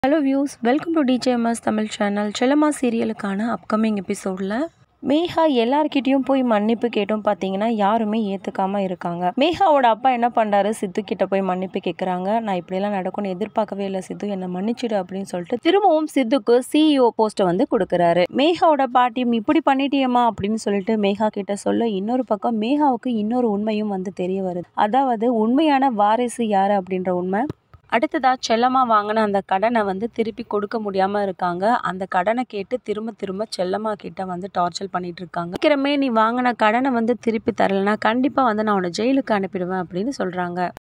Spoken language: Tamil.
hello views welcome to DJMS Tamil channel Chellamma சீரியலுக்கான அப்கமிங் எபிசோடில் மேகா எல்லார்கிட்டயும் போய் மன்னிப்பு கேட்டும் பார்த்தீங்கன்னா யாருமே ஏற்றுக்காம இருக்காங்க மேகாவோட அப்பா என்ன பண்ணுறாரு சித்து கிட்ட போய் மன்னிப்பு கேட்குறாங்க நான் இப்படியெல்லாம் நடக்கும்னு எதிர்பார்க்கவே இல்லை சித்து என்னை மன்னிச்சிடு அப்படின்னு சொல்லிட்டு திரும்பவும் சித்துக்கு சிஇஓ போஸ்ட்டை வந்து கொடுக்குறாரு மேகாவோட பாட்டியும் இப்படி பண்ணிட்டியம்மா அப்படின்னு சொல்லிட்டு மேகா கிட்ட சொல்ல இன்னொரு பக்கம் மேகாவுக்கு இன்னொரு உண்மையும் வந்து தெரிய வருது அதாவது உண்மையான வாரிசு யாரு அப்படின்ற உண்மை அடுத்ததா செல்லம்மா வாங்கின அந்த கடனை வந்து திருப்பி கொடுக்க முடியாம இருக்காங்க அந்த கடனை கேட்டு திரும்ப திரும்ப செல்லம்மா கிட்ட வந்து டார்ச்சர் பண்ணிட்டு இருக்காங்க சீக்கிரமே நீ வாங்கின கடனை வந்து திருப்பி தரலைன்னா கண்டிப்பா வந்து நான் உன்னை ஜெயிலுக்கு அனுப்பிடுவேன் அப்படின்னு சொல்றாங்க